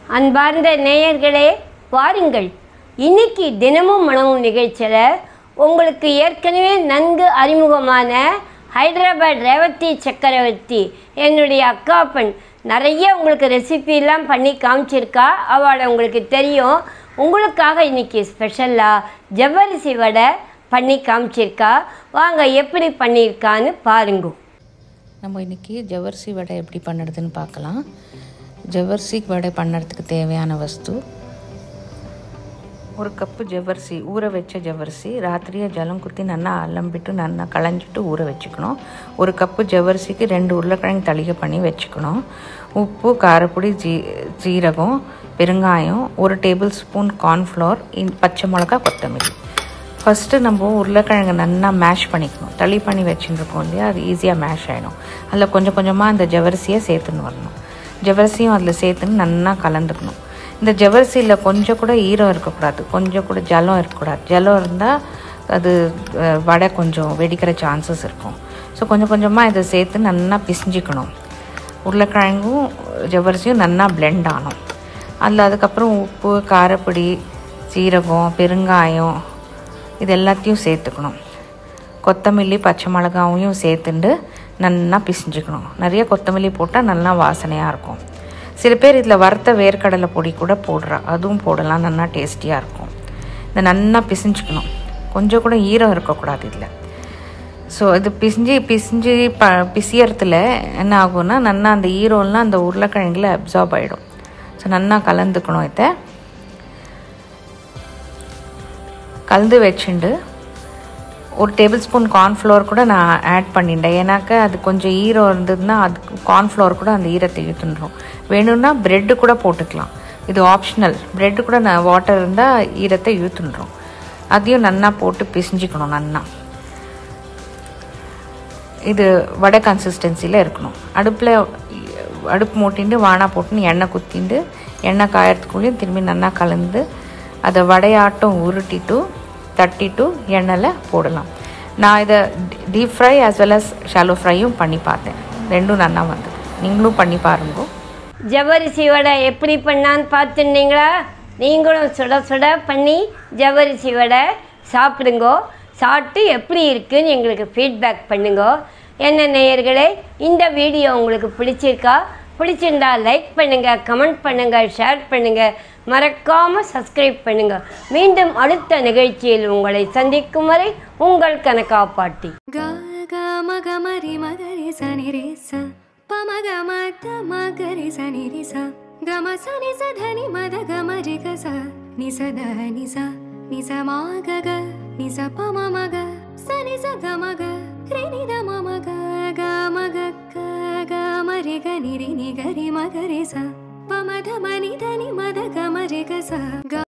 அன்பார்ந்த நேயர்களே வாருங்கள் இன்னைக்கு தினமும் மனமும் நிகழ்ச்சியில் உங்களுக்கு ஏற்கனவே நன்கு அறிமுகமான ஹைதராபாத் ரேவதி சக்கரவர்த்தி என்னுடைய அக்கா பெண் நிறைய உங்களுக்கு ரெசிபிலாம் பண்ணி காமிச்சிருக்கா அவளை உங்களுக்கு தெரியும் உங்களுக்காக இன்னைக்கு ஸ்பெஷலாக ஜவ்வரிசி வடை பண்ணி காமிச்சிருக்கா வாங்க எப்படி பண்ணியிருக்கான்னு பாருங்க நம்ம இன்றைக்கி ஜவ்வரிசி வடை எப்படி பண்ணுறதுன்னு பார்க்கலாம் ஜவ்வரிசி வடை பண்ணுறதுக்கு தேவையான வஸ்து ஒரு கப்பு ஜவ்வரிசி ஊற வச்ச ஜவ்வரிசி ராத்திரியே ஜலம் குத்தி நல்லா அலம்பிட்டு நல்லா களைஞ்சிட்டு ஊற வச்சுக்கணும் ஒரு கப்பு ஜவ்வரிசிக்கு ரெண்டு உருளைக்கிழங்கு தளிகை பண்ணி வச்சுக்கணும் உப்பு காரப்பொடி ஜீ ஜீரகம் பெருங்காயம் ஒரு டேபிள் ஸ்பூன் கார்ன்ஃப்ளவர் பச்சை மிளகா கொத்தமல்லி ஃபஸ்ட்டு நம்ம உருளைக்கிழங்கு நல்லா மேஷ் பண்ணிக்கணும் தளி பண்ணி வச்சுருக்கோம் இல்லையா அது ஈஸியாக மேஷ் ஆகிடும் அதில் கொஞ்சம் கொஞ்சமாக அந்த ஜவ்வரிசியை சேர்த்துன்னு வரணும் ஜவ்வரிசியும் அதில் சேர்த்துன்னு நல்லா கலந்துக்கணும் இந்த ஜவ்வரிசியில் கொஞ்சம் கூட ஈரம் இருக்கக்கூடாது கொஞ்சம் கூட ஜலம் இருக்கக்கூடாது ஜலம் இருந்தால் அது அஹ், வடை கொஞ்சம் வெடிக்கிற சான்சஸ் இருக்கும் ஸோ கொஞ்சம் கொஞ்சமாக இதை சேர்த்து நல்லா பிசிஞ்சிக்கணும் உருளைக்கிழங்கும் ஜவ்வரிசியும் நல்லா blend ஆகணும் அதில் அதுக்கப்புறம் உப்பு காரப்பொடி சீரகம் பெருங்காயம் இது எல்லாத்தையும் சேர்த்துக்கணும் கொத்தமல்லி பச்சை மிளகாவையும் சேர்த்துண்டு நல்லா பிசிஞ்சுக்கணும் நிறைய கொத்தமல்லி போட்டால் நல்லா வாசனையாக இருக்கும் சில பேர் இதில் வறுத்த வேர்க்கடலை பொடி கூட போடுறா அதுவும் போடலாம் நல்லா டேஸ்டியாக இருக்கும் இதை நல்லா பிசிஞ்சுக்கணும் கொஞ்சம் கூட ஈரம் இருக்கக்கூடாது இதில் ஸோ இது பிசிஞ்சு பிசிஞ்சு ப பிசியறதுல என்ன ஆகும்னா நல்லா அந்த ஈரம்லாம் அந்த உருளைக்கிழங்குல அப்சார்ப் ஆகிடும் ஸோ நல்லா கலந்துக்கணும் இதை கலந்து வச்சுண்டு ஒரு டேபிள் ஸ்பூன் கார்ன்ஃப்ளவர் கூட நான் ஆட் பண்ணிட்டேன் ஏன்னாக்கா அது கொஞ்சம் ஈரம் இருந்ததுன்னா அது கார்ன்ஃப்ளவர் கூட அந்த ஈரத்தை இழுத்துன்றோம் வேணும்னா ப்ரெட்டு கூட போட்டுக்கலாம் இது ஆப்ஷனல் ப்ரெட்டு கூட நான் வாட்டர் இருந்தால் ஈரத்தை இழுத்துன்றோம் அதையும் நல்லா போட்டு பிசிஞ்சிக்கணும் நல்லா இது வடை கன்சிஸ்டன்சியில் இருக்கணும் அடுப்பில் அடுப்பு மூட்டிண்டு வானா போட்டுன்னு எண்ணெய் குத்திண்டு எண்ணெய் காயறதுக்குள்ளேயும் திரும்பி நல்லா கலந்து அதை வடையாட்டம் உருட்டிட்டு தட்டிட்டு எண்ணெயில் போடலாம் நான் இதை deep fry as well as shallow ஃப்ரையும் பண்ணி பார்த்தேன் ரெண்டும் நல்லா வந்தது நீங்களும் பண்ணி பாருங்க ஜவ்வரிசி வடை எப்படி பண்ணான்னு பார்த்துருந்தீங்களா நீங்களும் சுட சுட பண்ணி ஜவ்வரிசி வடை சாப்பிடுங்கோ சாப்பிட்டு எப்படி இருக்குன்னு எங்களுக்கு ஃபீட்பேக் பண்ணுங்க என்ன நேயர்களே இந்த வீடியோ உங்களுக்கு பிடிச்சிருக்கா பிடிச்சிருந்தா லைக் பண்ணுங்கள் கமெண்ட் பண்ணுங்கள் ஷேர் பண்ணுங்கள் மறக்காமல் சப்ஸ்கிரைப் பண்ணுங்கள் மீண்டும் அடுத்த நிகழ்ச்சியில் உங்களை சந்திக்கும் வரை உங்கள் கனகா பாட்டி ಗ ಗ ಮಗ ಮರಿ ಮಗರಿ ಸ ನಿ ರಿ ಸ ಪ ಮಗ ಮದ ಮಗರಿ ಸ ನಿ ರಿ ಸ ಗ ಮ ಸ ನಿ ಸ ಧ ನಿ ಮದ ಗ ಮ ರಿ ಗ ಸ ನಿ ಸ ದ ನಿ ಸ ನಿ ಸ ಮ ಗ ಗ ನಿ ಸ ಪ ಮ ಮ ಗ ಸ ನಿ ಸ ಗ ಮ ಗ ರಿ ನಿ ದ ಮ ಮ ಗ ಗ ಮ ಗ ಗ ಗ ಮ ರಿ ಗ ನಿ ರಿ ನಿ ಗ ರಿ ಮ ಗ ರಿ ಸ ಪ ಮ ಧ ಮ ನಿ ಧ ನಿ ಮ ದ ಗ ಮ ರಿ ಗ ಸ ಗ